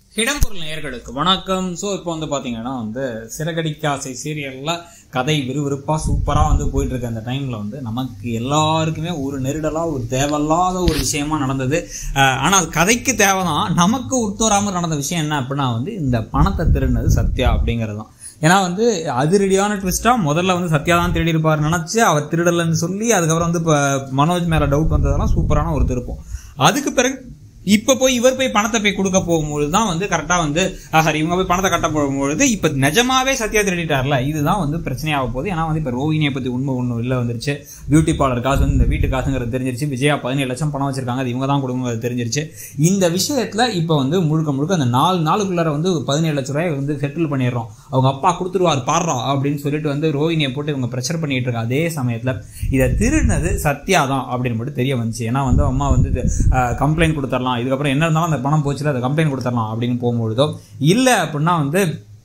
இடம்பொருள் நேயர்களுக்கு வணக்கம் ஸோ இப்போ வந்து பார்த்தீங்கன்னா வந்து சிறகடிக்க ஆசை சீரியலில் கதை விறுவிறுப்பாக சூப்பராக வந்து போயிட்டு இருக்க அந்த டைமில் வந்து நமக்கு எல்லாருக்குமே ஒரு நெருடலாக ஒரு தேவையில்லாத ஒரு விஷயமா நடந்தது அஹ் ஆனால் கதைக்கு தேவை தான் நமக்கு உட்தோறாமல் நடந்த விஷயம் என்ன அப்படின்னா வந்து இந்த பணத்தை திருடினது சத்யா அப்படிங்கிறது தான் ஏன்னா வந்து அதிரடியான ட்விஸ்ட்டாக முதல்ல வந்து சத்யா தான் திருடி இருப்பார் நினச்சி அவர் திருடலைன்னு சொல்லி அதுக்கப்புறம் வந்து இப்போ மனோஜ் மேலே டவுட் வந்ததெல்லாம் சூப்பரான ஒரு திருப்பம் அதுக்கு பிறகு இப்போ போய் இவர் போய் பணத்தை போய் கொடுக்க போகும்போது தான் வந்து கரெக்டாக வந்து சாரி இவங்க போய் பணத்தை கட்ட போகும்பொழுது இப்போ நிஜமாவே சத்யா திருடிட்டார்ல இதுதான் வந்து பிரச்சனையாக போகுது ஏன்னா வந்து இப்போ ரோஹினியை பற்றி உண்மை ஒன்றும் இல்லை வந்துருச்சு பியூட்டி பார்லர் காசு வந்து இந்த வீட்டு காசுங்கிறது தெரிஞ்சிருச்சு விஜயா பதினேழு லட்சம் பணம் வச்சிருக்காங்க அது இவங்க தான் கொடுங்கிறது தெரிஞ்சிருச்சு இந்த விஷயத்தில் இப்போ வந்து முழுக்க முழுக்க அந்த நாலு நாளுக்குள்ளார வந்து பதினேழு லட்ச ரூபாய் வந்து செட்டில் பண்ணிடுறோம் அவங்க அப்பா கொடுத்துருவார் பாடுறா அப்படின்னு சொல்லிட்டு வந்து ரோஹினியை போட்டு இவங்க ப்ரெஷர் பண்ணிட்டு இருக்க அதே சமயத்தில் இதை திருடினது சத்யா தான் அப்படின்னு மட்டும் தெரிய வந்துச்சு ஏன்னா வந்து அம்மா வந்து கம்ப்ளைண்ட் கொடுத்துடலாம் இதுக்கப்புறம் என்ன இருந்தாலும் அந்த பணம் போச்சுல அதை கம்ப்ளைண்ட் கொடுத்துடலாம் அப்படின்னு போகும்பொழுதோ இல்லை அப்படின்னா வந்து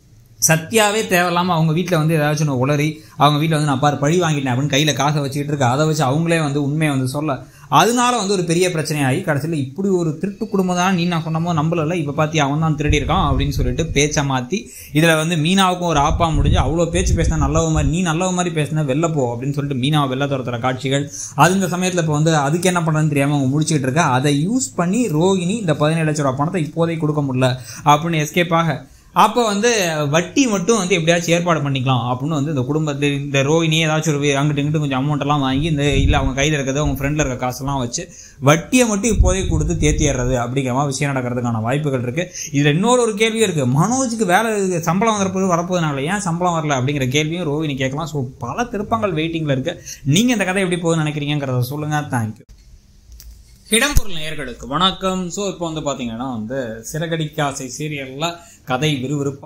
சத்யாவே தேவையில்லாமல் அவங்க வீட்டில் வந்து ஏதாச்சும் ஒன்று உளறி அவங்க வீட்டில் வந்து நான் பாரு பழி வாங்கிட்டேன் அப்படின்னு கையில் காசை வச்சுக்கிட்டு இருக்க அதை வச்சு அவங்களே வந்து உண்மையை வந்து சொல்ல அதனால வந்து ஒரு பெரிய பிரச்சனையாகி கடைசியில் இப்படி ஒரு திருட்டு குடும்பம் தான் நீ நான் சொன்னமோ நம்பலல இப்போ பார்த்தி அவன் தான் திருடி இருக்கான் அப்படின்னு சொல்லிட்டு பேச்சை மாற்றி இதில் வந்து மீனாவுக்கும் ஒரு ஆப்பா முடிஞ்சு அவ்வளோ பேச்சு பேசினா நல்லவ மாதிரி நீ நல்லவ மாதிரி பேசினா வெளில போ அப்படின்னு சொல்லிட்டு மீனாவை வெளில துரத்துற காட்சிகள் அது இந்த சமயத்தில் இப்போ வந்து அதுக்கு என்ன பண்ணுறதுன்னு தெரியாமல் அவங்க முடிச்சுக்கிட்டு இருக்கா அதை யூஸ் பண்ணி ரோகிணி இந்த பதினேழு லட்ச ரூபா பணத்தை இப்போதைக்கு கொடுக்க முடியல அப்படின்னு எஸ்கேப் ஆக அப்போ வந்து வட்டி மட்டும் வந்து எப்படியாச்சும் ஏற்பாடு பண்ணிக்கலாம் அப்படின்னு வந்து இந்த குடும்பத்தில் இந்த ரோஹினி ஏதாச்சும் ஒரு அங்கிட்டு இங்கிட்டு கொஞ்சம் அமௌண்ட் எல்லாம் வாங்கி இந்த இல்லை அவங்க கையில் இருக்கிறது அவங்க ஃப்ரெண்டில் இருக்க காசெல்லாம் வச்சு வட்டியை மட்டும் இப்போதைக்கு கொடுத்து தேத்திடுறது அப்படிங்கிற மாதிரி விஷயம் நடக்கிறதுக்கான வாய்ப்புகள் இருக்குது இதில் இன்னொரு ஒரு கேள்வியும் இருக்குது மனோஜுக்கு வேலை சம்பளம் வரப்போது வரப்போதுனால ஏன் சம்பளம் வரல அப்படிங்கிற கேள்வியும் ரோஹினி கேட்கலாம் ஸோ பல திருப்பங்கள் வெயிட்டிங்கில் இருக்குது நீங்கள் இந்த கதை எப்படி போகுதுன்னு நினைக்கிறீங்கிறத சொல்லுங்கள் தேங்க்யூ இடம்பொருள் நேயர்களுக்கு வணக்கம் ஸோ இப்போ வந்து பார்த்தீங்கன்னா வந்து சிறகடிக்க ஆசை சீரியலில் கதை விறுவிறுப்பாக